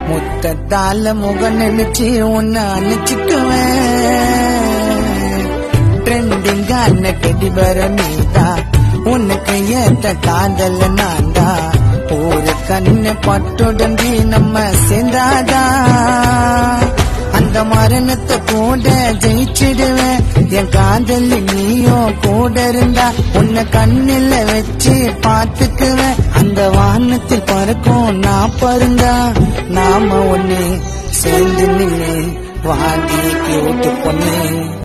முத்தத்தால முக நினைச்சு உன்னை அணைச்சுக்குவேன் ட்ரெண்டிங்கான கெடிபர நீதா உனக்கு ஏத்த காதல் நான்தா ஒரு கண்ணு பட்டுடன்றி நம்ம சேர்ந்தாதா அந்த மரணத்தை கூட ஜெயிச்சிடுவேன் என் காதல் நீயும் கூட இருந்தா உன்னை கண்ணில் வச்சு பாத்துக்குவேன் அந்த வானத்தில் பறக்கும் நான் பருந்தா நாம ஒண்ணு சேர்ந்து நின்று வாடி கேட்டு பொண்ணு